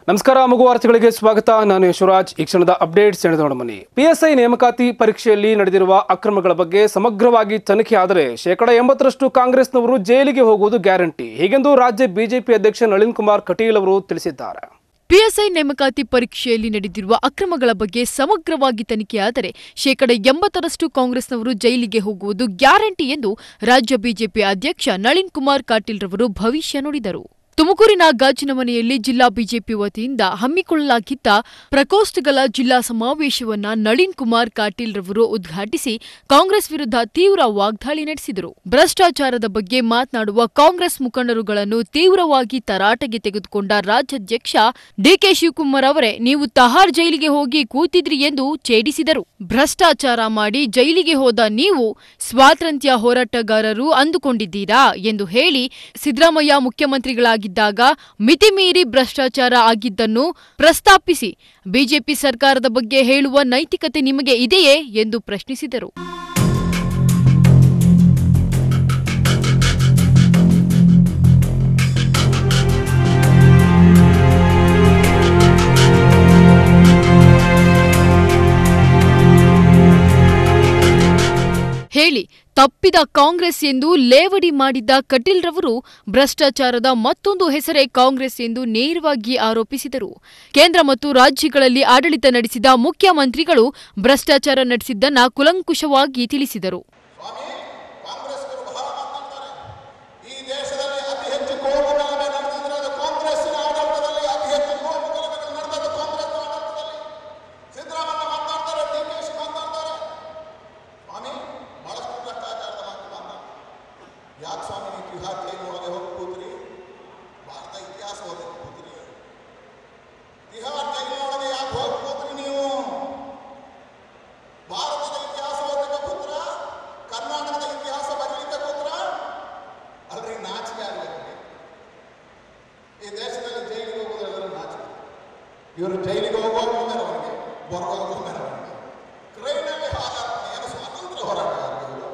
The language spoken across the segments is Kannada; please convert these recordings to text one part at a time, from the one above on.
ನಮಸ್ಕಾರ ಮಗು ವಾರ್ತೆಗಳಿಗೆ ಸ್ವಾಗತ ನಾನು ಯಶವರಾಜ್ ಈ ಕ್ಷಣದ ಅಪ್ಡೇಟ್ಸ್ ಎಳೆದೋಣ ಬನ್ನಿ ಪಿಎಸ್ಐ ನೇಮಕಾತಿ ಪರೀಕ್ಷೆಯಲ್ಲಿ ನಡೆದಿರುವ ಅಕ್ರಮಗಳ ಬಗ್ಗೆ ಸಮಗ್ರವಾಗಿ ತನಿಖೆ ಆದರೆ ಶೇಕಡ ಎಂಬತ್ತರಷ್ಟು ಕಾಂಗ್ರೆಸ್ನವರು ಜೈಲಿಗೆ ಹೋಗುವುದು ಗ್ಯಾರಂಟಿ ಹೀಗೆಂದು ರಾಜ್ಯ ಬಿಜೆಪಿ ಅಧ್ಯಕ್ಷ ನಳಿನ್ ಕುಮಾರ್ ಕಟೀಲ್ ಅವರು ತಿಳಿಸಿದ್ದಾರೆ ಪಿಎಸ್ಐ ನೇಮಕಾತಿ ಪರೀಕ್ಷೆಯಲ್ಲಿ ನಡೆದಿರುವ ಅಕ್ರಮಗಳ ಬಗ್ಗೆ ಸಮಗ್ರವಾಗಿ ತನಿಖೆಯಾದರೆ ಶೇಕಡ ಎಂಬತ್ತರಷ್ಟು ಕಾಂಗ್ರೆಸ್ನವರು ಜೈಲಿಗೆ ಹೋಗುವುದು ಗ್ಯಾರಂಟಿ ಎಂದು ರಾಜ್ಯ ಬಿಜೆಪಿ ಅಧ್ಯಕ್ಷ ನಳಿನ್ ಕುಮಾರ್ ಕಾಟೀಲ್ ರವರು ಭವಿಷ್ಯ ನುಡಿದರು ತುಮಕೂರಿನ ಗಾಜಿನ ಮನೆಯಲ್ಲಿ ಜಿಲ್ಲಾ ಬಿಜೆಪಿ ವತಿಯಿಂದ ಹಮ್ಮಿಕೊಳ್ಳಲಾಗಿದ್ದ ಪ್ರಕೋಷ್ಠಗಳ ಜಿಲ್ಲಾ ಸಮಾವೇಶವನ್ನ ನಳಿನ್ ಕುಮಾರ್ ಕಾಟೀಲ್ ರವರು ಉದ್ಘಾಟಿಸಿ ಕಾಂಗ್ರೆಸ್ ವಿರುದ್ಧ ತೀವ್ರ ವಾಗ್ದಾಳಿ ನಡೆಸಿದರು ಭ್ರಷ್ಟಾಚಾರದ ಬಗ್ಗೆ ಮಾತನಾಡುವ ಕಾಂಗ್ರೆಸ್ ಮುಖಂಡರುಗಳನ್ನು ತೀವ್ರವಾಗಿ ತರಾಟೆಗೆ ತೆಗೆದುಕೊಂಡ ರಾಜ್ಯಾಧ್ಯಕ್ಷ ಡಿಕೆ ಶಿವಕುಮಾರ್ ಅವರೇ ನೀವು ತಹಾರ್ ಜೈಲಿಗೆ ಹೋಗಿ ಕೂತಿದ್ರಿ ಎಂದು ಛೇಡಿಸಿದರು ಭ್ರಷ್ಟಾಚಾರ ಮಾಡಿ ಜೈಲಿಗೆ ಹೋದ ನೀವು ಸ್ವಾತಂತ್ರ್ಯ ಹೋರಾಟಗಾರರು ಅಂದುಕೊಂಡಿದ್ದೀರಾ ಎಂದು ಹೇಳಿ ಸಿದ್ದರಾಮಯ್ಯ ಮುಖ್ಯಮಂತ್ರಿಗಳಾಗಿದ್ದಾಗ ಮಿತಿಮೀರಿ ಭ್ರಷ್ಟಾಚಾರ ಆಗಿದ್ದನ್ನು ಪ್ರಸ್ತಾಪಿಸಿ ಬಿಜೆಪಿ ಸರ್ಕಾರದ ಬಗ್ಗೆ ಹೇಳುವ ನೈತಿಕತೆ ನಿಮಗೆ ಇದೆಯೇ ಎಂದು ಪ್ರಶ್ನಿಸಿದರು ಹೇಳಿ ತಪ್ಪಿದ ಕಾಂಗ್ರೆಸ್ ಎಂದು ಲೇವಡಿ ಮಾಡಿದ್ದ ಕಟೀಲ್ ರವರು ಭ್ರಷ್ಟಾಚಾರದ ಮತ್ತೊಂದು ಹೆಸರೇ ಕಾಂಗ್ರೆಸ್ ಎಂದು ನೇರವಾಗಿ ಆರೋಪಿಸಿದರು ಕೇಂದ್ರ ಮತ್ತು ರಾಜ್ಯಗಳಲ್ಲಿ ಆಡಳಿತ ನಡೆಸಿದ ಮುಖ್ಯಮಂತ್ರಿಗಳು ಭ್ರಷ್ಟಾಚಾರ ನಡೆಸಿದ್ದನ್ನ ಕುಲಂಕುಷವಾಗಿ ತಿಳಿಸಿದರು ಸ್ವಾಮಿ ಕಾಂಗ್ರೆಸ್ನವರು ಬಹಳ ಮಾತನಾಡ್ತಾರೆ ಈ ದೇಶದಲ್ಲಿ ಅತಿ ಹೆಚ್ಚು ಕೋಮು ಗಲಭೆ ನಡೆದಿದ್ರೆ ಅದು ಕಾಂಗ್ರೆಸ್ಸಿನ ಆಡಳಿತದಲ್ಲಿ ಅತಿ ಹೆಚ್ಚು ಕೋಮು ಗಲಭೆಗಳು ನಡೆದದ್ದು ಕಾಂಗ್ರೆಸ್ನ ಆಡಳಿತದಲ್ಲಿ ಸಿದ್ದರಾಮಯ್ಯ ಮಾತನಾಡ್ತಾರೆ ಡಿ ಕೆ ಶಿ ಮಾತನಾಡ್ತಾರೆ ಸ್ವಾಮಿ ಬಹಳಷ್ಟು ಭ್ರಷ್ಟಾಚಾರದ ಮಾತು ಮಾತನಾಡ್ತಾರೆ ಯಾಕೆ ಸ್ವಾಮಿ ನೀವು ತಿಹಾರ್ ಜೈಲು ಒಳಗೆ ಹೋಗಿ ಕೂತ್ರಿ ಭಾರತ ಇತಿಹಾಸ ಓದಕ್ಕೆ ಕೂತ್ರಿ ತಿಹಾರ್ ಜೈಲಿನೊಳಗೆ ಯಾಕೆ ಹೋಗಿ ಕೂತ್ರಿ ನೀವು ಭಾರತದ ಇತಿಹಾಸ ಓದಲಿಕ್ಕೆ ಕೂತ್ರ ಕರ್ನಾಟಕದ ಇತಿಹಾಸ ಬರಲಿಕ್ಕೆ ಕೂತ್ರ ಅಲ್ರಿ ನಾಚಿಕೆ ಆಗಲಿಕ್ಕೆ ಈ ದೇಶದಲ್ಲಿ ಜೈಲಿಗೆ ಹೋಗೋದೆಲ್ಲರೂ ನಾಚಿಕೆ ಇವರು ಜೈಲಿಗೆ ಹೋಗುವಾಗ ಮೆರವಣಿಗೆ ಬರುವಾಗ ಮೆರವಣಿಗೆ ಟ್ರೈನಲ್ಲಿ ಹಾರಾಡ್ತಾರೆ ಏನು ಸ್ವಾತಂತ್ರ್ಯ ಹೋರಾಟಗಾರರು ಇವರು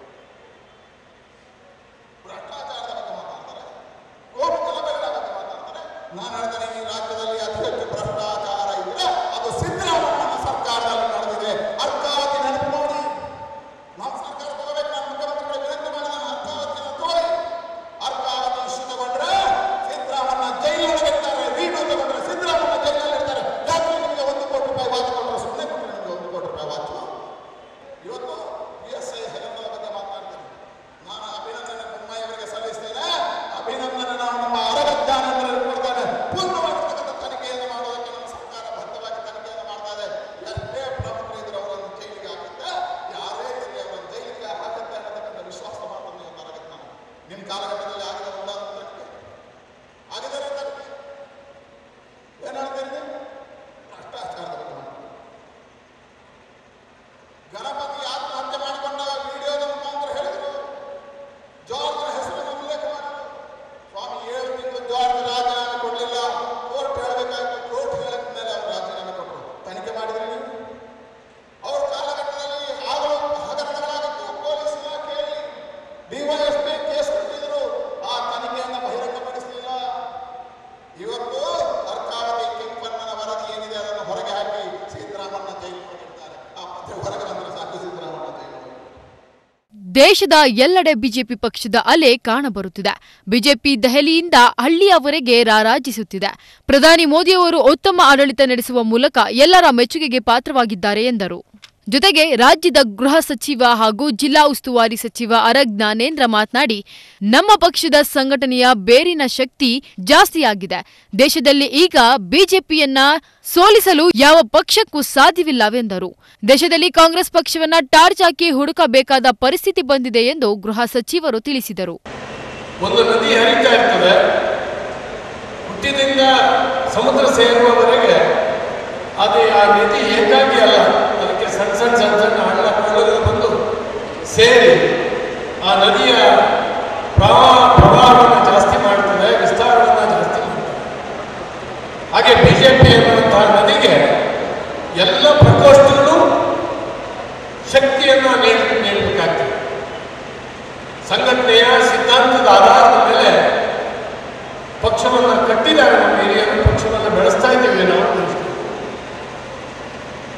ಭ್ರಷ್ಟಾಚಾರದ ಬಗ್ಗೆ ಮಾತಾಡ್ತಾರೆ ಕೋಮು ಗಲಭೆಗಳ ಬಗ್ಗೆ ಮಾತಾಡ್ತಾರೆ ನಾನು ಹೇಳ್ತೇನೆ ಈ ರಾಜ್ಯದಲ್ಲಿ ಅತಿ ಹೆಚ್ಚು ಭ್ರಷ್ಟಾಚಾರ ಇದ್ರೆ ಅದು ಸಿದ್ದರಾಮಯ್ಯನ ಸರ್ಕಾರದಲ್ಲಿ ನಡೆದಿದೆ ಅರ್ಕಾವತಿ ನೆನಪು ಮಾಡಿ ನಾವು ಸರ್ಕಾರ ತಗೋಬೇಕು ನಾನು ಮುಖ್ಯಮಂತ್ರಿಗಳು ವಿನಂತಿ ಮಾಡಿದ ಅರ್ಕಾವತಿನ ತೋರಿ ಅರ್ಕಾವತಿ ಇಶ್ಯೂ ತಗೊಂಡ್ರೆ ಸಿದ್ದರಾಮಯ್ಯ ಜೈಲೊಳಗೆ ಇರ್ತಾರೆ ವೀಡಿಯೋ ತಗೊಂಡ್ರೆ ಸಿದ್ದರಾಮಯ್ಯ ಜೈಲಲ್ಲಿ ಇರ್ತಾರೆ ಯಾಕೆ ನಿಮಗೆ ಒಂದು ಕೋಟಿ ರೂಪಾಯಿ ವಾಚ್ ಕೊಟ್ಟರು ಸುಮ್ಮನೆ ಕೊಟ್ಟರೆ ನಿಮಗೆ ಒಂದು ಕೋಟಿ ರೂಪಾಯಿ ವಾಚು ಇವತ್ತು ಪಿ ಎಸ್ ಐ ಹೆಗಲ ಬಗ್ಗೆ ಮಾತನಾಡ್ತೇನೆ ನಾನು ಅಭಿನಂದನೆ ಬೊಮ್ಮಾಯಿ ಅವರಿಗೆ ಸಲ್ಲಿಸ್ತೇನೆ ಅಭಿನಂದನೆ ನಾನು ನಮ್ಮ ಅರವಜ್ಞಾನಂದರಲ್ಲಿ ಕೊಡ್ತೇನೆ ಪೂರ್ಣವಾಗಿರ್ತಕ್ಕಂಥ ತನಿಖೆಯನ್ನು ಮಾಡೋದಕ್ಕೆ ನಮ್ಮ ಸರ್ಕಾರ ಬದ್ಧವಾಗಿ ತನಿಖೆಯನ್ನು ಮಾಡ್ತಾ ಇದೆ ಎಷ್ಟೇ ಪ್ರಮುಖರು ಇದ್ರೆ ಅವರನ್ನು ಜೈಲಿಗೆ ಹಾಕುತ್ತೆ ಯಾರೇ ಇರಲಿ ಅವರನ್ನು ಜೈಲಿಗೆ ಹಾಕುತ್ತೆ ಅನ್ನತಕ್ಕಂಥ ವಿಶ್ವಾಸ ಮಾತನ್ನು ನೀವು ತರಗತಿ ನಾನು ನಿಮ್ಮ ಕಾಲಘಟ್ಟದಲ್ಲಿ ಆಗಿದ ಉಂಟಾದ ತನಿಖೆ ಆಗಿದರೆ ತನಿಖೆ ಏನು ಹೇಳ್ತೀರಿ ನೀವು ಭ್ರಷ್ಟಾಚಾರದ ಬಗ್ಗೆ ಮಾತಾಡ್ತೀರಿ. ಗಣಪತಿ ಆತ್ಮಹತ್ಯೆ ಮಾಡಿಕೊಂಡಾಗ ವಿಡಿಯೋದ ಮುಖಾಂತರ ಹೇಳಿದರು ಜಾರ್ಜ್ ಹೆಸರನ್ನು ಉಲ್ಲೇಖ ಮಾಡಿದರು ಸ್ವಾಮಿ ಏಳು ತಿಂಗಳು ಜಾರ್ಜ್ ರಾಜೀನಾಮೆ ಕೊಡಲಿಲ್ಲ ಕೋರ್ಟ್ ಹೇಳಬೇಕಾಯ್ತು ಕೋರ್ಟ್ ಹೇಳಿದ ಮೇಲೆ ಅವರು ರಾಜೀನಾಮೆ ಕೊಟ್ಟರು ತನಿಖೆ ಮಾಡಿದ್ರೆ ನೀವು ಅವ್ರ ಕಾಲಘಟ್ಟದಲ್ಲಿ ಆಗಲೂ ಹಗರಣಗಳಾಗಿತ್ತು ಪೊಲೀಸ್ ಇಲಾಖೆಯಲ್ಲಿ ಡಿವೈಎಸ್ಪಿ ಕೇಸ್ ಕೊಟ್ಟಿದ್ರು ಆ ತನಿಖೆಯನ್ನು ಬಹಿರಂಗಪಡಿಸಲಿಲ್ಲ ಇವತ್ತು ಅರ್ಕಾವತಿ ಕೆಂಪಣ್ಣನ ವರದಿ ಏನಿದೆ ಅದನ್ನು ಹೊರಗೆ ಹಾಕಿ ಸಿದ್ದರಾಮಯ್ಯ ಜೈಲು ಮಾಡಿರ್ತಾರೆ ಆ ಪತ್ರ ಹೊರಗೆ ಬಂದರೆ ಸಾಕು ಸಿದ್ದರಾಮಯ್ಯ ಜೈಲು ದೇಶದ ಎಲ್ಲೆಡೆ ಬಿಜೆಪಿ ಪಕ್ಷದ ಅಲೆ ಕಾಣಬರುತ್ತಿದೆ ಬಿಜೆಪಿ ದೆಹಲಿಯಿಂದ ಹಳ್ಳಿಯವರೆಗೆ ರಾರಾಜಿಸುತ್ತಿದೆ ಪ್ರಧಾನಿ ಮೋದಿಯವರು ಉತ್ತಮ ಆಡಳಿತ ನಡೆಸುವ ಮೂಲಕ ಎಲ್ಲರ ಮೆಚ್ಚುಗೆಗೆ ಪಾತ್ರವಾಗಿದ್ದಾರೆ ಎಂದರು ಜೊತೆಗೆ ರಾಜ್ಯದ ಗೃಹ ಸಚಿವ ಹಾಗೂ ಜಿಲ್ಲಾ ಉಸ್ತುವಾರಿ ಸಚಿವ ಅರ ಜ್ಞಾನೇಂದ್ರ ಮಾತನಾಡಿ ನಮ್ಮ ಪಕ್ಷದ ಸಂಘಟನೆಯ ಬೇರಿನ ಶಕ್ತಿ ಜಾಸ್ತಿಯಾಗಿದೆ ದೇಶದಲ್ಲಿ ಈಗ ಬಿಜೆಪಿಯನ್ನ ಸೋಲಿಸಲು ಯಾವ ಪಕ್ಷಕ್ಕೂ ಸಾಧ್ಯವಿಲ್ಲವೆಂದರು ದೇಶದಲ್ಲಿ ಕಾಂಗ್ರೆಸ್ ಪಕ್ಷವನ್ನ ಟಾರ್ಚ್ ಹಾಕಿ ಹುಡುಕಬೇಕಾದ ಪರಿಸ್ಥಿತಿ ಬಂದಿದೆ ಎಂದು ಗೃಹ ಸಚಿವರು ತಿಳಿಸಿದರು ಒಂದು ನದಿ ಹರಿತಾ ಇರ್ತದೆ ಹುಟ್ಟಿನಿಂದ ಸಮುದ್ರ ಸೇರುವವರೆಗೆ ಅದು ಆ ನದಿ ಏಕಾಗಿ ಅಲ್ಲ ಅದಕ್ಕೆ ಸಣ್ಣ ಸಣ್ಣ ಸಣ್ಣ ಸಣ್ಣ ಹಳ್ಳ ಕೊಳ್ಳಗಳು ಬಂದು ಸೇರಿ ಆ ನದಿಯ ಪ್ರವಾಹ ಪ್ರವಾಹವನ್ನು ಜಾಸ್ತಿ ಮಾಡ್ತದೆ ವಿಸ್ತಾರವನ್ನು ಜಾಸ್ತಿ ಮಾಡ್ತದೆ ಹಾಗೆ ಬಿ ಜೆ ಪಿ ಎನ್ನುವಂತಹ ನದಿಗೆ ಎಲ್ಲ ಪ್ರಕೋಷ್ಠಗಳು ಶಕ್ತಿಯನ್ನು ನೀಡಿ ನೀಡಬೇಕಾಗ್ತದೆ ಸಂಘಟನೆಯ ಸಿದ್ಧಾಂತದ ಆಧಾರದ ಮೇಲೆ ಪಕ್ಷವನ್ನು ಕಟ್ಟಿದ್ದಾರೆ ನಮ್ಮ ಹಿರಿಯರು ಪಕ್ಷವನ್ನು ಬೆಳೆಸ್ತಾ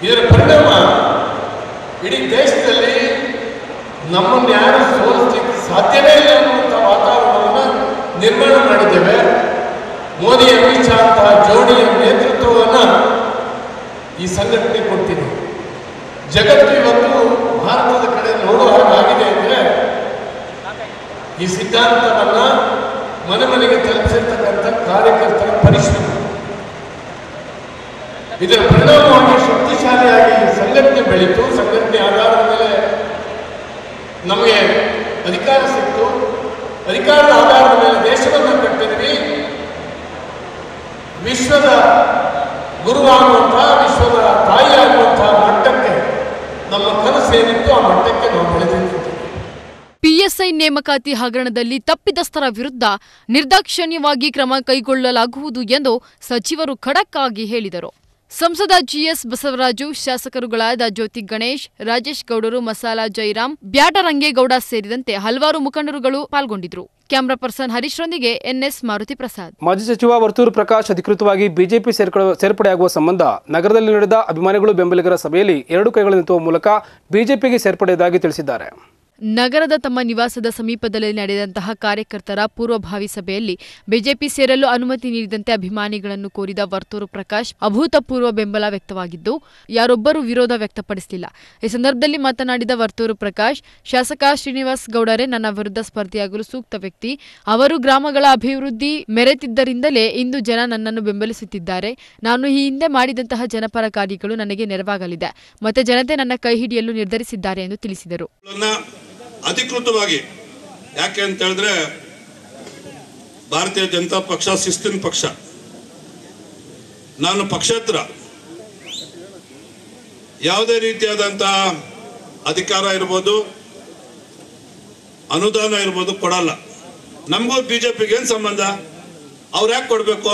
ಇದರ ಪರಿಣಾಮ ಇಡೀ ದೇಶದಲ್ಲಿ ನಮ್ಮನ್ನು ಯಾರು ಸೋಲಿಸಲಿಕ್ಕೆ ಸಾಧ್ಯವೇ ಇಲ್ಲ ಅನ್ನುವಂಥ ವಾತಾವರಣವನ್ನು ನಿರ್ಮಾಣ ಮಾಡಿದ್ದೇವೆ ಮೋದಿ ಅಮಿತ್ ಶಾ ಅಂತಹ ಜೋಡಿಯ ನೇತೃತ್ವವನ್ನು ಈ ಸಂಘಟನೆ ಕೊಡ್ತಿದೆ ಜಗತ್ತು ಇವತ್ತು ಭಾರತದ ಕಡೆ ನೋಡೋ ಹಾಗಾಗಿದೆ ಅಂದರೆ ಈ ಸಿದ್ಧಾಂತವನ್ನ ಮನೆ ಮನೆಗೆ ತಲುಪಿಸಿರ್ತಕ್ಕಂಥ ಕಾರ್ಯಕರ್ತರ ಪರಿಶ್ರಮ ಇದರ ಪರಿಣಾಮವಾಗಿ ಶಕ್ತಿಶಾಲಿಯಾಗಿ ಸಂಘಟನೆ ಬೆಳೀತು ಸಂಘಟನೆ ಆಧಾರದ ಮೇಲೆ ನಮಗೆ ಅಧಿಕಾರ ಸಿಕ್ತು ಅಧಿಕಾರದ ಆಧಾರದ ಮೇಲೆ ದೇಶವನ್ನು ಕಟ್ಟಿದ್ವಿ ವಿಶ್ವದ ಗುರುವಾಗುವಂತಹ ವಿಶ್ವದ ತಾಯಿ ಆಗುವಂತಹ ಮಟ್ಟಕ್ಕೆ ನಮ್ಮ ಕನಸು ಏನಿತ್ತು ಆ ಮಟ್ಟಕ್ಕೆ ನಾವು ಬೆಳೆದಿದ್ದೀವಿ ಪಿಎಸ್ಐ ನೇಮಕಾತಿ ಹಗರಣದಲ್ಲಿ ತಪ್ಪಿತಸ್ಥರ ವಿರುದ್ಧ ನಿರ್ದಾಕ್ಷಣ್ಯವಾಗಿ ಕ್ರಮ ಕೈಗೊಳ್ಳಲಾಗುವುದು ಎಂದು ಸಚಿವರು ಖಡಕ್ ಆಗಿ ಹೇಳಿದರು ಸಂಸದ ಜಿಎಸ್ ಬಸವರಾಜು ಶಾಸಕರುಗಳಾದ ಜ್ಯೋತಿ ಗಣೇಶ್ ರಾಜೇಶ್ ಗೌಡರು ಮಸಾಲಾ ಜೈರಾಮ್ ಬ್ಯಾಟರಂಗೇಗೌಡ ಸೇರಿದಂತೆ ಹಲವಾರು ಮುಖಂಡರುಗಳು ಪಾಲ್ಗೊಂಡಿದ್ರು ಕ್ಯಾಮರಾ ಪರ್ಸನ್ ಹರೀಶ್ರೊಂದಿಗೆ ಎನ್ಎಸ್ ಮಾರುತಿ ಪ್ರಸಾದ್ ಮಾಜಿ ಸಚಿವ ವರ್ತೂರು ಪ್ರಕಾಶ್ ಅಧಿಕೃತವಾಗಿ ಬಿಜೆಪಿ ಸೇರ್ಕೊಳ್ಳ- ಸೇರ್ಪಡೆಯಾಗುವ ಸಂಬಂಧ ನಗರದಲ್ಲಿ ನಡೆದ ಅಭಿಮಾನಿಗಳು ಬೆಂಬಲಿಗರ ಸಭೆಯಲ್ಲಿ ಎರಡು ಕೈಗಳು ನಿಂತುವ ಮೂಲಕ ಬಿಜೆಪಿಗೆ ಸೇರ್ಪಡೆಯಾಗಿ ತಿಳಿಸಿದ್ದಾರೆ ನಗರದ ತಮ್ಮ ನಿವಾಸದ ಸಮೀಪದಲ್ಲಿ ನಡೆದಂತಹ ಕಾರ್ಯಕರ್ತರ ಪೂರ್ವಭಾವಿ ಸಭೆಯಲ್ಲಿ ಬಿಜೆಪಿ ಸೇರಲು ಅನುಮತಿ ನೀಡಿದಂತೆ ಅಭಿಮಾನಿಗಳನ್ನು ಕೋರಿದ ವರ್ತೂರು ಪ್ರಕಾಶ್ ಅಭೂತಪೂರ್ವ ಬೆಂಬಲ ವ್ಯಕ್ತವಾಗಿದ್ದು ಯಾರೊಬ್ಬರೂ ವಿರೋಧ ವ್ಯಕ್ತಪಡಿಸಲಿಲ್ಲ ಈ ಸಂದರ್ಭದಲ್ಲಿ ಮಾತನಾಡಿದ ವರ್ತೂರು ಪ್ರಕಾಶ್ ಶಾಸಕ ಶ್ರೀನಿವಾಸ್ ಗೌಡರೇ ನನ್ನ ವಿರುದ್ಧ ಸ್ಪರ್ಧೆಯಾಗಲು ಸೂಕ್ತ ವ್ಯಕ್ತಿ ಅವರು ಗ್ರಾಮಗಳ ಅಭಿವೃದ್ಧಿ ಮೆರೆತಿದ್ದರಿಂದಲೇ ಇಂದು ಜನ ನನ್ನನ್ನು ಬೆಂಬಲಿಸುತ್ತಿದ್ದಾರೆ ನಾನು ಈ ಹಿಂದೆ ಮಾಡಿದಂತಹ ಜನಪರ ಕಾರ್ಯಗಳು ನನಗೆ ನೆರವಾಗಲಿದೆ ಮತ್ತೆ ಜನತೆ ನನ್ನ ಕೈ ಹಿಡಿಯಲು ನಿರ್ಧರಿಸಿದ್ದಾರೆ ಎಂದು ತಿಳಿಸಿದರು ಗಳನ್ನ ಅಧಿಕೃತವಾಗಿ ಯಾಕೆ ಅಂತ ಹೇಳಿದ್ರೆ ಭಾರತೀಯ ಜನತಾ ಪಕ್ಷ ಶಿಸ್ತಿನ ಪಕ್ಷ ನಾನು ಪಕ್ಷೇತರ ಯಾವುದೇ ರೀತಿಯಾದಂತಹ ಅಧಿಕಾರ ಇರ್ಬೋದು ಅನುದಾನ ಇರ್ಬೋದು ಕೊಡಲ್ಲ ನಮಗೂ ಬಿಜೆಪಿಗೆ ಏನ್ ಸಂಬಂಧ ಅವ್ರು ಯಾಕೆ ಕೊಡಬೇಕು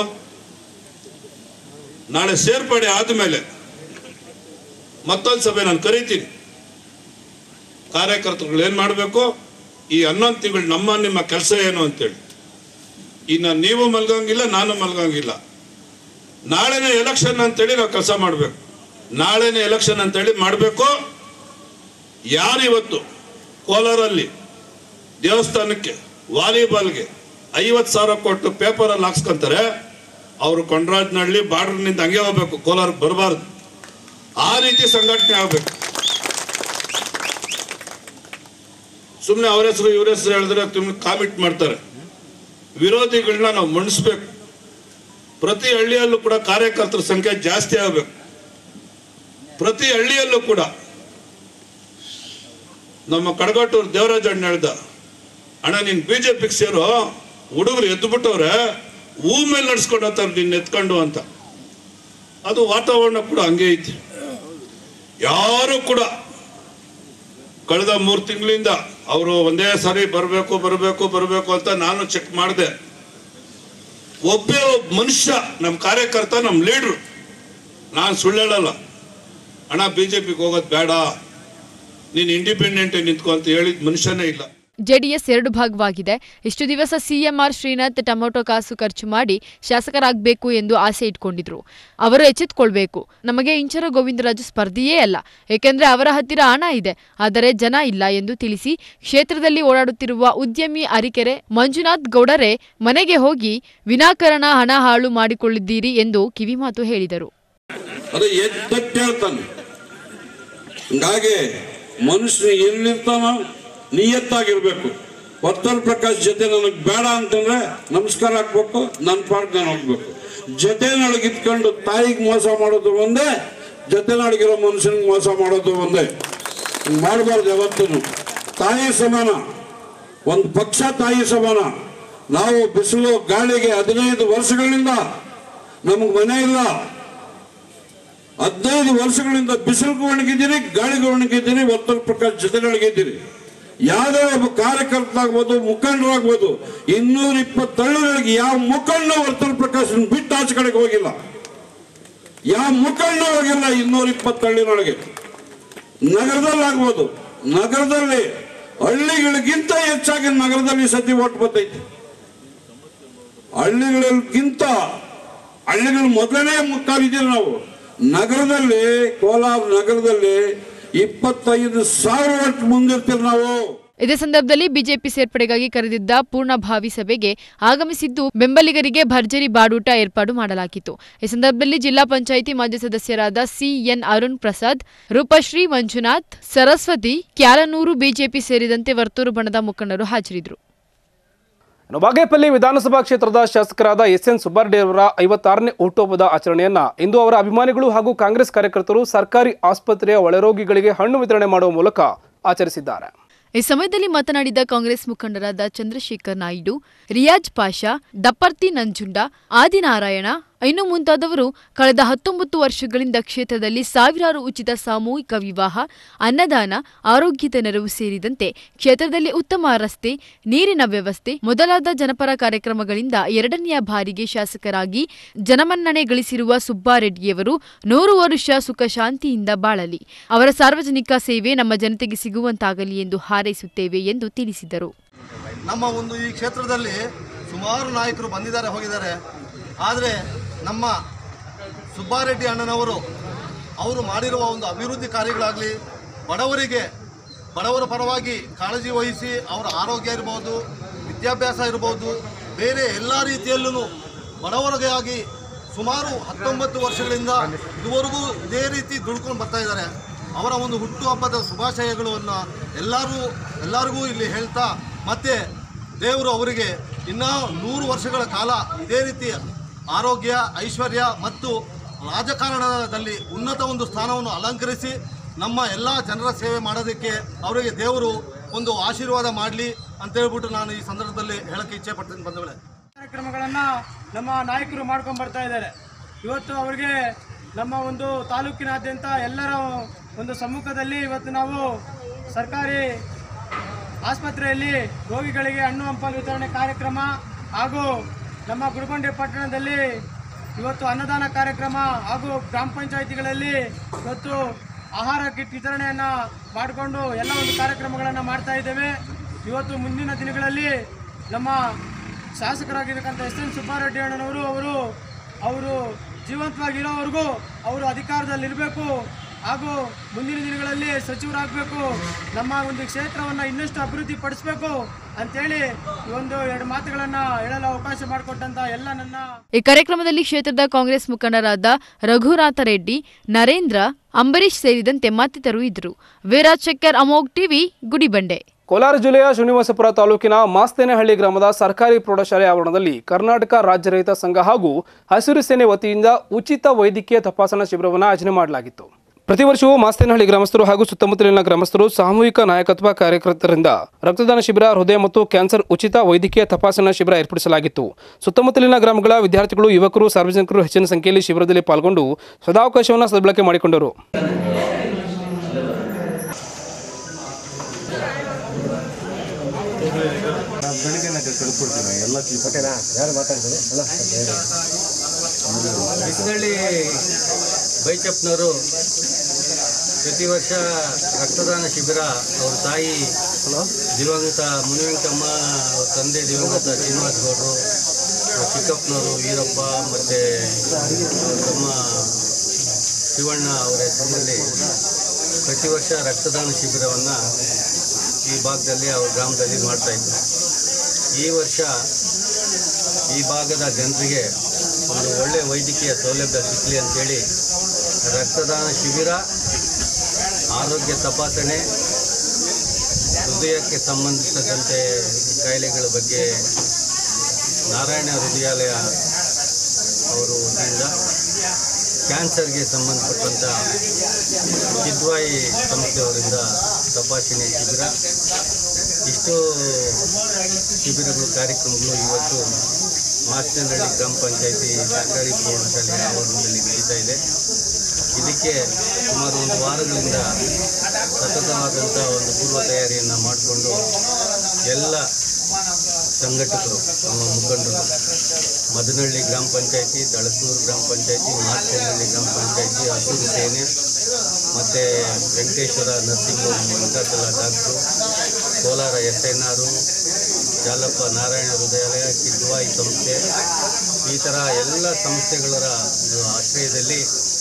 ನಾಳೆ ಸೇರ್ಪಡೆ ಆದ್ಮೇಲೆ ಮತ್ತೊಂದು ಸಭೆ ನಾನು ಕರಿತೀನಿ ಕಾರ್ಯಕರ್ತರುಗಳು ಏನ್ ಮಾಡಬೇಕು ಈ ಹನ್ನೊಂದು ತಿಂಗಳು ನಮ್ಮ ನಿಮ್ಮ ಕೆಲಸ ಏನು ಅಂತೇಳಿ ಇನ್ನು ನೀವು ಮಲ್ಗಂಗಿಲ್ಲ ನಾನು ಮಲ್ಗಂಗಿಲ್ಲ ನಾಳೆನೇ ಎಲೆಕ್ಷನ್ ಅಂತೇಳಿ ನಾವು ಕೆಲಸ ಮಾಡಬೇಕು ನಾಳೆನೇ ಎಲೆಕ್ಷನ್ ಅಂತೇಳಿ ಮಾಡಬೇಕು ಯಾರು ಇವತ್ತು ಕೋಲಾರಲ್ಲಿ ದೇವಸ್ಥಾನಕ್ಕೆ ವಾಲಿಬಾಲ್ಗೆ ಐವತ್ತು ಸಾವಿರ ಕೊಟ್ಟು ಪೇಪರಲ್ಲಿ ಹಾಕ್ಸ್ಕೊಂತಾರೆ ಅವರು ಕೊಂಡರಾಜನಹಳ್ಳಿ ಬಾರ್ಡರ್ನಿಂದ ಹಂಗೆ ಹೋಗ್ಬೇಕು ಕೋಲಾರ ಬರಬಾರ್ದು ಆ ರೀತಿ ಸಂಘಟನೆ ಆಗಬೇಕು ಸುಮ್ಮನೆ ಅವ್ರ ಹೆಸರು ಇವ್ರ ಹೆಸರು ಹೇಳಿದ್ರೆ ಕಾಮಿಟ್ ಮಾಡ್ತಾರೆ ವಿರೋಧಿಗಳನ್ನ ನಾವು ಮಣಿಸ್ಬೇಕು ಪ್ರತಿ ಹಳ್ಳಿಯಲ್ಲೂ ಕೂಡ ಕಾರ್ಯಕರ್ತರ ಸಂಖ್ಯೆ ಜಾಸ್ತಿ ಆಗಬೇಕು ಪ್ರತಿ ಹಳ್ಳಿಯಲ್ಲೂ ಕೂಡ ನಮ್ಮ ಕಡಗಟ್ಟೂರು ದೇವರಾಜ ಅಣ್ಣ ಹೇಳ್ದ ಅಣ್ಣ ನೀನ್ ಬಿಜೆಪಿಗೆ ಸೇರೋ ಹುಡುಗರು ಎದ್ದು ಬಿಟ್ಟವ್ರೆ ಹೂ ಮೇಲೆ ನಡ್ಸ್ಕೊಂಡು ಹೋಗ್ತಾರೆ ನಿನ್ನ ಎತ್ಕೊಂಡು ಅಂತ ಅದು ವಾತಾವರಣ ಕೂಡ ಹಂಗೆ ಐತಿ ಯಾರು ಕೂಡ ಕಳೆದ ಮೂರು ತಿಂಗಳಿಂದ ಅವರು ಒಂದೇ ಸಾರಿ ಬರಬೇಕು ಬರಬೇಕು ಬರಬೇಕು ಅಂತ ನಾನು ಚೆಕ್ ಮಾಡಿದೆ ಒಬ್ಬೇ ಒಬ್ಬ ಮನುಷ್ಯ ನಮ್ಮ ಕಾರ್ಯಕರ್ತ ನಮ್ಮ ಲೀಡ್ರು ನಾನು ಸುಳ್ಳು ಹೇಳಲ್ಲ ಅಣ್ಣ ಬಿ ಜೆ ಪಿಗೆ ಹೋಗೋದು ಬೇಡ ನೀನು ಇಂಡಿಪೆಂಡೆಂಟ್ ನಿಂತ್ಕೊ ಅಂತ ಹೇಳಿದ ಮನುಷ್ಯನೇ ಇಲ್ಲ ಜೆಡಿಎಸ್ ಎರಡು ಭಾಗವಾಗಿದೆ ಇಷ್ಟು ದಿವಸ ಸಿಎಂಆರ್ ಶ್ರೀನಾಥ್ ಟೊಮೆಟೊ ಕಾಸು ಖರ್ಚು ಮಾಡಿ ಶಾಸಕರಾಗಬೇಕು ಎಂದು ಆಸೆ ಇಟ್ಕೊಂಡಿದ್ರು ಅವರು ಎಚ್ಚೆತ್ಕೊಳ್ಬೇಕು ನಮಗೆ ಇಂಚರ ಗೋವಿಂದರಾಜು ಸ್ಪರ್ಧೆಯೇ ಅಲ್ಲ ಏಕೆಂದ್ರೆ ಅವರ ಹತ್ತಿರ ಹಣ ಇದೆ ಆದರೆ ಜನ ಇಲ್ಲ ಎಂದು ತಿಳಿಸಿ ಕ್ಷೇತ್ರದಲ್ಲಿ ಓಡಾಡುತ್ತಿರುವ ಉದ್ಯಮಿ ಅರಿಕೆರೆ ಮಂಜುನಾಥ್ ಗೌಡರೇ ಮನೆಗೆ ಹೋಗಿ ವಿನಾಕಾರಣ ಹಣ ಹಾಳು ಮಾಡಿಕೊಳ್ಳಿದ್ದೀರಿ ಎಂದು ಕಿವಿಮಾತು ಹೇಳಿದರು ಅದು ಎದ್ದಟ್ಟು ಹೇಳ್ತಾನೆ ಹಂಗಾಗಿ ಮನುಷ್ಯನ ಎಲ್ಲಿರ್ತಾನೋ ನಿಯತ್ತಾಗಿರ್ಬೇಕು ವರ್ತೂರ್ ಪ್ರಕಾಶ್ ಜೊತೆ ನನಗೆ ಬೇಡ ಅಂತಂದ್ರೆ ನಮಸ್ಕಾರ ಹಾಕ್ಬೇಕು ನನ್ನ ಪಾರ್ಕ್ ನಾನು ಹೋಗ್ಬೇಕು ಜೊತೆನೊಳಗೆ ಇದ್ಕೊಂಡು ತಾಯಿಗೆ ಮೋಸ ಮಾಡೋದು ಒಂದೇ ಜೊತೆನೊಳಗಿರೋ ಮನುಷ್ಯನಿಗೆ ಮೋಸ ಮಾಡೋದು ಒಂದೇ ಹಿಂಗ್ ಮಾಡಬಾರ್ದು ಯಾವತ್ತೂ ತಾಯಿ ಸಮಾನ ಒಂದು ಪಕ್ಷ ತಾಯಿ ಸಮಾನ ನಾವು ಬಿಸಿಲು ಗಾಳಿಗೆ ಹದಿನೈದು ವರ್ಷಗಳಿಂದ ನಮಗೆ ಮನೆ ಇಲ್ಲ ಹದಿನೈದು ವರ್ಷಗಳಿಂದ ಬಿಸಿಲಿಗೂ ಒಣಗಿದ್ದೀರಿ ಗಾಳಿಗೂ ಒಣಗಿದ್ದೀರಿ ವರ್ತೂರ್ ಪ್ರಕಾಶ್ ಜೊತೆನೊಳಗಿದ್ದೀರಿ ಯಾವುದೇ ಒಬ್ಬ ಕಾರ್ಯಕರ್ತರಾಗ್ಬೋದು ಮುಖಂಡರಾಗ್ಬೋದು ಇನ್ನೂರ ಇಪ್ಪತ್ತಳ್ಳಿಗಳಿಗೆ ಯಾವ ಮುಖಂಡ ವರ್ತೂರ್ ಪ್ರಕಾಶ್ ಬಿಟ್ಟು ಆಚೆ ಕಡೆಗೆ ಹೋಗಿಲ್ಲ ಯಾವ ಮುಖಂಡ ಹೋಗಿಲ್ಲ ಇನ್ನೂರ ಇಪ್ಪತ್ತಳ್ಳಿನೊಳಗೆ ನಗರದಲ್ಲಾಗ್ಬೋದು ನಗರದಲ್ಲಿ ಹಳ್ಳಿಗಳಿಗಿಂತ ಹೆಚ್ಚಾಗಿ ನಗರದಲ್ಲಿ ಸತಿ ಓಟ್ ಬರ್ತೈತಿ ಹಳ್ಳಿಗಳಿಗಿಂತ ಹಳ್ಳಿಗಳು ಮೊದಲನೇ ಮುಕ್ಕಾಲಿದ್ದೀರಿ ನಾವು ನಗರದಲ್ಲಿ ಕೋಲಾರ ನಗರದಲ್ಲಿ ಇಪ್ಪತ್ತೈದು ಸಾವಿರ ವರ್ಷ ಮುಂದಿರ್ತೀವಿ ನಾವು ಇದೇ ಸಂದರ್ಭದಲ್ಲಿ ಬಿಜೆಪಿ ಸೇರ್ಪಡೆಗಾಗಿ ಕರೆದಿದ್ದ ಪೂರ್ಣಭಾವಿ ಸಭೆಗೆ ಆಗಮಿಸಿದ್ದು ಬೆಂಬಲಿಗರಿಗೆ ಭರ್ಜರಿ ಬಾಡೂಟ ಏರ್ಪಾಡು ಮಾಡಲಾಗಿತ್ತು ಈ ಸಂದರ್ಭದಲ್ಲಿ ಜಿಲ್ಲಾ ಪಂಚಾಯಿತಿ ಮಾಜಿ ಸದಸ್ಯರಾದ ಸಿಎನ್ ಅರುಣ್ ಪ್ರಸಾದ್ ರೂಪಶ್ರೀ ಮಂಜುನಾಥ್ ಸರಸ್ವತಿ ಕ್ಯಾಲನೂರು ಬಿಜೆಪಿ ಸೇರಿದಂತೆ ವರ್ತೂರು ಬಣದ ಮುಖಂಡರು ಹಾಜರಿದ್ದರು ಇನ್ನು ಬಾಗೇಪಲ್ಲಿ ವಿಧಾನಸಭಾ ಕ್ಷೇತ್ರದ ಶಾಸಕರಾದ ಎಸ್ ಎನ್ ಸುಬ್ಬಾರೆಡ್ಡಿ ಅವರ ಐವತ್ತಾರನೇ ಹುಟ್ಟುಹಬ್ಬದ ಆಚರಣೆಯನ್ನ ಇಂದು ಅವರ ಅಭಿಮಾನಿಗಳು ಹಾಗೂ ಕಾಂಗ್ರೆಸ್ ಕಾರ್ಯಕರ್ತರು ಸರ್ಕಾರಿ ಆಸ್ಪತ್ರೆಯ ಒಳರೋಗಿಗಳಿಗೆ ಹಣ್ಣು ವಿತರಣೆ ಮಾಡುವ ಮೂಲಕ ಆಚರಿಸಿದ್ದಾರೆ ಈ ಸಮಯದಲ್ಲಿ ಮಾತನಾಡಿದ ಕಾಂಗ್ರೆಸ್ ಮುಖಂಡರಾದ ಚಂದ್ರಶೇಖರ್ ನಾಯ್ಡು ರಿಯಾಜ್ ಪಾಷಾ ದಪ್ಪರ್ತಿ ನಂಜುಂಡ ಆದಿನಾರಾಯಣ ಇನ್ನು ಮುಂತಾದವರು ಕಳೆದ ಹತ್ತೊಂಬತ್ತು ವರ್ಷಗಳಿಂದ ಕ್ಷೇತ್ರದಲ್ಲಿ ಸಾವಿರಾರು ಉಚಿತ ಸಾಮೂಹಿಕ ವಿವಾಹ ಅನ್ನದಾನ ಆರೋಗ್ಯದ ನೆರವು ಸೇರಿದಂತೆ ಕ್ಷೇತ್ರದಲ್ಲಿ ಉತ್ತಮ ರಸ್ತೆ ನೀರಿನ ವ್ಯವಸ್ಥೆ ಮೊದಲಾದ ಜನಪರ ಕಾರ್ಯಕ್ರಮಗಳಿಂದ ಎರಡನೆಯ ಬಾರಿಗೆ ಶಾಸಕರಾಗಿ ಜನಮನ್ನಣೆ ಗಳಿಸಿರುವ ಸುಬ್ಬಾರೆಡ್ಡಿಯವರು ನೂರು ವರುಷ ಸುಖ ಶಾಂತಿಯಿಂದ ಬಾಳಲಿ ಅವರ ಸಾರ್ವಜನಿಕ ಸೇವೆ ನಮ್ಮ ಜನತೆಗೆ ಸಿಗುವಂತಾಗಲಿ ಎಂದು ಹಾರೈಸುತ್ತೇವೆ ಎಂದು ತಿಳಿಸಿದರು ನಮ್ಮ ಒಂದು ಈ ಕ್ಷೇತ್ರದಲ್ಲಿ ಸುಮಾರು ನಾಯಕರು ಬಂದಿದ್ದಾರೆ ಹೋಗಿದ್ದಾರೆ ಆದರೆ ನಮ್ಮ ಸುಬ್ಬಾರೆಡ್ಡಿ ಅಣ್ಣನವರು ಅವರು ಮಾಡಿರುವ ಒಂದು ಅಭಿವೃದ್ಧಿ ಕಾರ್ಯಗಳಾಗಲಿ ಬಡವರಿಗೆ ಬಡವರ ಪರವಾಗಿ ಕಾಳಜಿ ವಹಿಸಿ ಅವರ ಆರೋಗ್ಯ ಇರ್ಬೋದು ವಿದ್ಯಾಭ್ಯಾಸ ಇರ್ಬೋದು ಬೇರೆ ಎಲ್ಲ ರೀತಿಯಲ್ಲೂ ಬಡವರಿಗಾಗಿ ಸುಮಾರು ಹತ್ತೊಂಬತ್ತು ವರ್ಷಗಳಿಂದ ಇದುವರೆಗೂ ಇದೇ ರೀತಿ ದುಡ್ಕೊಂಡು ಬರ್ತಾ ಇದ್ದಾರೆ ಅವರ ಒಂದು ಹುಟ್ಟುಹಬ್ಬದ ಶುಭಾಶಯಗಳನ್ನು ಎಲ್ಲರೂ ಎಲ್ಲರಿಗೂ ಇಲ್ಲಿ ಹೇಳ್ತಾ ಮತ್ತೆ ದೇವರು ಅವರಿಗೆ ಇನ್ನೂ ನೂರು ವರ್ಷಗಳ ಕಾಲ ಇದೇ ರೀತಿ ಆರೋಗ್ಯ ಐಶ್ವರ್ಯ ಮತ್ತು ರಾಜಕಾರಣದಲ್ಲಿ ಉನ್ನತ ಒಂದು ಸ್ಥಾನವನ್ನು ಅಲಂಕರಿಸಿ ನಮ್ಮ ಎಲ್ಲ ಜನರ ಸೇವೆ ಮಾಡೋದಕ್ಕೆ ಅವರಿಗೆ ದೇವರು ಒಂದು ಆಶೀರ್ವಾದ ಮಾಡಲಿ ಅಂತ ಹೇಳ್ಬಿಟ್ಟು ನಾನು ಈ ಸಂದರ್ಭದಲ್ಲಿ ಹೇಳಕ್ಕೆ ಇಚ್ಛೆ ಪಡ್ತೀನಿ ಬಂಧುಗಳೇ ಕಾರ್ಯಕ್ರಮಗಳನ್ನು ನಮ್ಮ ನಾಯಕರು ಮಾಡ್ಕೊಂಡು ಬರ್ತಾ ಇದ್ದಾರೆ ಇವತ್ತು ಅವರಿಗೆ ನಮ್ಮ ಒಂದು ತಾಲೂಕಿನಾದ್ಯಂತ ಎಲ್ಲರ ಒಂದು ಸಮ್ಮುಖದಲ್ಲಿ ಇವತ್ತು ನಾವು ಸರ್ಕಾರಿ ಆಸ್ಪತ್ರೆಯಲ್ಲಿ ರೋಗಿಗಳಿಗೆ ಹಣ್ಣು ಹಂಪಲು ವಿತರಣೆ ಕಾರ್ಯಕ್ರಮ ಹಾಗೂ ನಮ್ಮ ಗುಡಿಬಂಡೆ ಪಟ್ಟಣದಲ್ಲಿ ಇವತ್ತು ಅನ್ನದಾನ ಕಾರ್ಯಕ್ರಮ ಹಾಗೂ ಗ್ರಾಮ ಪಂಚಾಯಿತಿಗಳಲ್ಲಿ ಇವತ್ತು ಆಹಾರ ಕಿಟ್ ವಿತರಣೆಯನ್ನು ಮಾಡಿಕೊಂಡು ಎಲ್ಲ ಒಂದು ಕಾರ್ಯಕ್ರಮಗಳನ್ನು ಮಾಡ್ತಾ ಇದ್ದೇವೆ ಇವತ್ತು ಮುಂದಿನ ದಿನಗಳಲ್ಲಿ ನಮ್ಮ ಶಾಸಕರಾಗಿರ್ತಕ್ಕಂಥ ಎಸ್ ಎನ್ ಸುಬ್ಬಾರೆಡ್ಡಿ ಅಣ್ಣನವರು ಅವರು ಅವರು ಜೀವಂತವಾಗಿರೋವರೆಗೂ ಅವರು ಅಧಿಕಾರದಲ್ಲಿರಬೇಕು ಹಾಗೂ ಮುಂದಿನ ದಿನಗಳಲ್ಲಿ ಸಚಿವರಾಗಬೇಕು ನಮ್ಮ ಒಂದು ಕ್ಷೇತ್ರವನ್ನು ಇನ್ನಷ್ಟು ಅಭಿವೃದ್ಧಿ ಪಡಿಸಬೇಕು ಅಂತೇಳಿ ಈ ಒಂದು ಎರಡು ಮಾತುಗಳನ್ನು ಹೇಳಲು ಅವಕಾಶ ಮಾಡಿಕೊಟ್ಟಂತ ಎಲ್ಲ ನನ್ನ ಈ ಕಾರ್ಯಕ್ರಮದಲ್ಲಿ ಕ್ಷೇತ್ರದ ಕಾಂಗ್ರೆಸ್ ಮುಖಂಡರಾದ ರಘುನಾಥ ರೆಡ್ಡಿ ನರೇಂದ್ರ ಅಂಬರೀಶ್ ಸೇರಿದಂತೆ ಮತ್ತಿತರರು ಇದ್ದರು ವೀರಾಜ್ ಶೆಕ್ಕರ್ ಅಮೋಗ್ ಟಿವಿ ಗುಡಿಬಂಡೆ ಕೋಲಾರ ಜಿಲ್ಲೆಯ ಶ್ರೀನಿವಾಸಪುರ ತಾಲೂಕಿನ ಮಾಸ್ತೇನಹಳ್ಳಿ ಗ್ರಾಮದ ಸರ್ಕಾರಿ ಪ್ರೌಢಶಾಲೆ ಆವರಣದಲ್ಲಿ ಕರ್ನಾಟಕ ರಾಜ್ಯ ರೈತ ಸಂಘ ಹಾಗೂ ಹಸಿರು ಸೇನೆ ವತಿಯಿಂದ ಉಚಿತ ವೈದ್ಯಕೀಯ ತಪಾಸಣಾ ಶಿಬಿರವನ್ನು ಆಯೋಜನೆ ಮಾಡಲಾಗಿತ್ತು ಪ್ರತಿ ವರ್ಷವೂ ಮಾಸ್ತೇನಹಳ್ಳಿ ಗ್ರಾಮಸ್ಥರು ಹಾಗೂ ಸುತ್ತಮುತ್ತಲಿನ ಗ್ರಾಮಸ್ಥರು ಸಾಮೂಹಿಕ ನಾಯಕತ್ವ ಕಾರ್ಯಕರ್ತರಿಂದ ರಕ್ತದಾನ ಶಿಬಿರ ಹೃದಯ ಮತ್ತು ಕ್ಯಾನ್ಸರ್ ಉಚಿತ ವೈದ್ಯಕೀಯ ತಪಾಸಣಾ ಶಿಬಿರ ಏರ್ಪಡಿಸಲಾಗಿತ್ತು ಸುತ್ತಮುತ್ತಲಿನ ಗ್ರಾಮಗಳ ವಿದ್ಯಾರ್ಥಿಗಳು ಯುವಕರು ಸಾರ್ವಜನಿಕರು ಹೆಚ್ಚಿನ ಸಂಖ್ಯೆಯಲ್ಲಿ ಶಿಬಿರದಲ್ಲಿ ಪಾಲ್ಗೊಂಡು ಸದಾವಕಾಶವನ್ನು ಸದ್ಬಳಕೆ ಮಾಡಿಕೊಂಡರು ಬಿಸ್ನಳ್ಳಿ ಬೈಚಪ್ನವರು ಪ್ರತಿ ವರ್ಷ ರಕ್ತದಾನ ಶಿಬಿರ ಅವ್ರ ತಾಯಿ ದಿವಂಗತ ಮುನಿವೆಂಕಮ್ಮ ಅವ್ರ ತಂದೆ ದಿವಂಗತ ಶ್ರೀನಿವಾಸ ಗೌಡರು ಅವ್ರ ಚಿಕ್ಕಪ್ಪನವರು ವೀರಪ್ಪ ಮತ್ತು ತಮ್ಮ ಶಿವಣ್ಣ ಅವರ ಹೆಸರಿನಲ್ಲಿ ಪ್ರತಿ ವರ್ಷ ರಕ್ತದಾನ ಶಿಬಿರವನ್ನು ಈ ಭಾಗದಲ್ಲಿ ಅವ್ರ ಗ್ರಾಮದಲ್ಲಿ ಮಾಡ್ತಾಯಿದ್ರು ಈ ವರ್ಷ ಈ ಭಾಗದ ಜನರಿಗೆ ಒಂದು ಒಳ್ಳೆಯ ವೈದ್ಯಕೀಯ ಸೌಲಭ್ಯ ಸಿಕ್ಕಲಿ ಅಂತೇಳಿ ರಕ್ತದಾನ ಶಿಬಿರ ಆರೋಗ್ಯ ತಪಾಸಣೆ ಹೃದಯಕ್ಕೆ ಸಂಬಂಧಿಸಿದಂತೆ ಕಾಯಿಲೆಗಳ ಬಗ್ಗೆ ನಾರಾಯಣ ಹೃದಯಾಲಯ ಅವರು ವತಿಯಿಂದ ಕ್ಯಾನ್ಸರ್ಗೆ ಸಂಬಂಧಪಟ್ಟಂಥ ಕಿದ್ವಾಯಿ ಸಂಸ್ಥೆಯವರಿಂದ ತಪಾಸಣೆ ಶಿಬಿರ ಇಷ್ಟು ಶಿಬಿರಗಳು ಕಾರ್ಯಕ್ರಮಗಳು ಇವತ್ತು ಮಾಸ್ಟನಹಳ್ಳಿ ಗ್ರಾಮ ಪಂಚಾಯತಿ ಸರ್ಕಾರಿ ಪ್ರೌಢಶಾಲೆ ಆವರಣದಲ್ಲಿ ನಡೀತಾ ಇದೆ ಇದಕ್ಕೆ ಸುಮಾರು ಒಂದು ವಾರಗಳಿಂದ ಸತತವಾದಂಥ ಒಂದು ಪೂರ್ವ ತಯಾರಿಯನ್ನು ಮಾಡಿಕೊಂಡು ಎಲ್ಲ ಸಂಘಟಕರು ನಮ್ಮ ಮುಖಂಡರು ಮದನಹಳ್ಳಿ ಗ್ರಾಮ ಪಂಚಾಯತಿ ದಳಸೂರು ಗ್ರಾಮ ಪಂಚಾಯತಿ ಮಾಸ್ಟನಹಳ್ಳಿ ಗ್ರಾಮ ಪಂಚಾಯತಿ ಹಸೂರು ಸೇನೆ ಮತ್ತು ವೆಂಕಟೇಶ್ವರ ನರ್ಸಿಂಗ್ ಹೋಮ್ ವೆಂಕಟಲ doctor Kolar S N R Jalappa Narayana ಹೃದಯಾಲಯ Kidwai ಸಂಸ್ಥೆ ಈ ಥರ ಎಲ್ಲ ಸಂಸ್ಥೆಗಳ ಒಂದು ಆಶ್ರಯದಲ್ಲಿ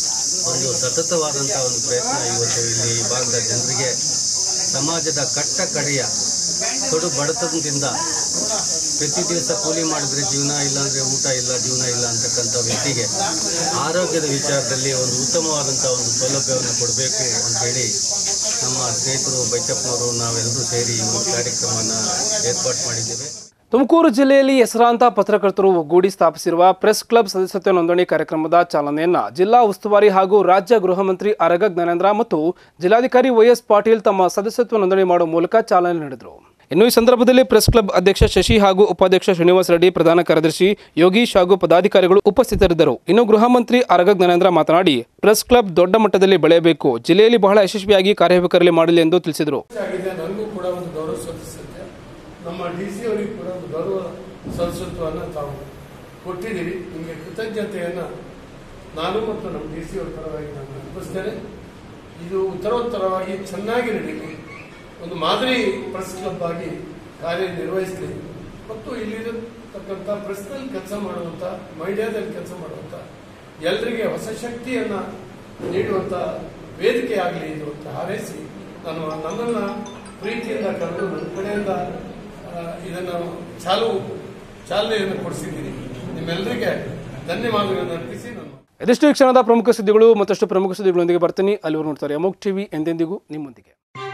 ಒಂದು ಸತತವಾದಂಥ ಒಂದು ಪ್ರಯತ್ನ ಇವತ್ತು ಇಲ್ಲಿ ಈ ಭಾಗದ ಜನರಿಗೆ ಸಮಾಜದ ಕಟ್ಟ ಕಡೆಯ ಕಡು ಬಡತನದಿಂದ ಪ್ರತಿ ದಿವಸ ಕೂಲಿ ಮಾಡಿದ್ರೆ ಜೀವನ ಇಲ್ಲಾಂದರೆ ಊಟ ಇಲ್ಲ ಜೀವನ ಇಲ್ಲ ಅಂತಕ್ಕಂಥ ವ್ಯಕ್ತಿಗೆ ಆರೋಗ್ಯದ ವಿಚಾರದಲ್ಲಿ ಒಂದು ಉತ್ತಮವಾದಂಥ ಒಂದು ಸೌಲಭ್ಯವನ್ನು ಕೊಡಬೇಕು ಅಂತೇಳಿ ನಮ್ಮ ಸ್ನೇಹಿತರು ಬೈಚಪ್ಪನವರು ನಾವೆಲ್ಲರೂ ಸೇರಿ ಈ ಒಂದು ಕಾರ್ಯಕ್ರಮವನ್ನು ಏರ್ಪಾಡು ಮಾಡಿದ್ದೇವೆ ತುಮಕೂರು ಜಿಲ್ಲೆಯಲ್ಲಿ ಹೆಸರಾಂತ ಪತ್ರಕರ್ತರು ಒಗ್ಗೂಡಿ ಸ್ಥಾಪಿಸಿರುವ ಪ್ರೆಸ್ ಕ್ಲಬ್ ಸದಸ್ಯತ್ವ ನೋಂದಣಿ ಕಾರ್ಯಕ್ರಮದ ಚಾಲನೆಯನ್ನ ಜಿಲ್ಲಾ ಉಸ್ತುವಾರಿ ಹಾಗೂ ರಾಜ್ಯ ಗೃಹ ಮಂತ್ರಿ ಅರಗ ಜ್ಞಾನೇಂದ್ರ ಮತ್ತು ಜಿಲ್ಲಾಧಿಕಾರಿ ವೈಎಸ್ ಪಾಟೀಲ್ ತಮ್ಮ ಸದಸ್ಯತ್ವ ನೋಂದಣಿ ಮಾಡುವ ಮೂಲಕ ಚಾಲನೆ ನೀಡಿದರು ಇನ್ನು ಈ ಸಂದರ್ಭದಲ್ಲಿ ಪ್ರೆಸ್ ಕ್ಲಬ್ ಅಧ್ಯಕ್ಷ ಶಶಿ ಹಾಗೂ ಉಪಾಧ್ಯಕ್ಷ ಶ್ರೀನಿವಾಸ ರೆಡ್ಡಿ ಪ್ರಧಾನ ಕಾರ್ಯದರ್ಶಿ ಯೋಗೀಶ್ ಹಾಗೂ ಪದಾಧಿಕಾರಿಗಳು ಉಪಸ್ಥಿತರಿದ್ದರು ಇನ್ನು ಗೃಹ ಮಂತ್ರಿ ಅರಗ ಜ್ಞಾನೇಂದ್ರ ಮಾತನಾಡಿ ಪ್ರೆಸ್ ಕ್ಲಬ್ ದೊಡ್ಡ ಮಟ್ಟದಲ್ಲಿ ಬೆಳೆಯಬೇಕು ಜಿಲ್ಲೆಯಲ್ಲಿ ಬಹಳ ಯಶಸ್ವಿಯಾಗಿ ಕಾರ್ಯವೈಖರಿ ಮಾಡಲಿ ಎಂದು ತಿಳಿಸಿದರು ಆಗಿದೆ ನನಗೂ ಕೂಡ ಒಂದು ಗೌರವ ಸದಸ್ಯತೆ ನಮ್ಮ ಡಿ ಸಿ ಅವರಿಗೂ ಕೂಡ ಒಂದು ಗೌರವ ಸದಸ್ಯತ್ವವನ್ನು ತಾವು ಕೊಟ್ಟಿದ್ದೀರಿ ನಿಮಗೆ ಕೃತಜ್ಞತೆಯನ್ನು ನಾನು ಮತ್ತು ನಮ್ಮ ಡಿ ಸಿ ಅವರ ಪರವಾಗಿ ನಾನು ಅರ್ಪಿಸ್ತೇನೆ ಇದು ಉತ್ತರೋತ್ತರವಾಗಿ ಚೆನ್ನಾಗಿ ನಡೀಲಿ ಒಂದು ಮಾದರಿ ಪ್ರೆಸ್ ಕ್ಲಬ್ ಆಗಿ ಕಾರ್ಯನಿರ್ವಹಿಸಲಿ ಮತ್ತು ಇಲ್ಲಿರತಕ್ಕಂಥ ಪ್ರೆಸ್ನಲ್ಲಿ ಕೆಲಸ ಮಾಡುವಂಥ ಮೀಡಿಯಾದಲ್ಲಿ ಕೆಲಸ ಮಾಡುವಂಥ ಎಲ್ಲರಿಗೆ ಹೊಸ ಶಕ್ತಿಯನ್ನ ನೀಡುವಂಥ ವೇದಿಕೆ ಆಗಲಿ ಇದು ಅಂತ ಹಾರೈಸಿ ನಾನು ನನ್ನನ್ನು ಪ್ರೀತಿಯಿಂದ ಕರೆದು ನನ್ನ ಕಡೆಯಿಂದ ಆ, ಇದನ್ನು ಚಾಲು ಚಾಲನೆಯನ್ನು ಕೊಡಿಸಿದ್ದೀನಿ ನಿಮ್ಮೆಲ್ಲರಿಗೆ ಧನ್ಯವಾದಗಳನ್ನು ಅರ್ಪಿಸಿ ನಾನು ಇದಿಷ್ಟು ಈ ಕ್ಷಣದ ಪ್ರಮುಖ ಸುದ್ದಿಗಳು ಮತ್ತಷ್ಟು ಪ್ರಮುಖ ಸುದ್ದಿಗಳೊಂದಿಗೆ ಬರ್ತೀನಿ ಅಲ್ಲಿವರು ನೋಡ್ತಾರೆ ಅಮೋಕ್ ಟಿವಿ ಎಂದೆಂದಿಗೂ ನಿಮ್ಮೊಂದಿಗೆ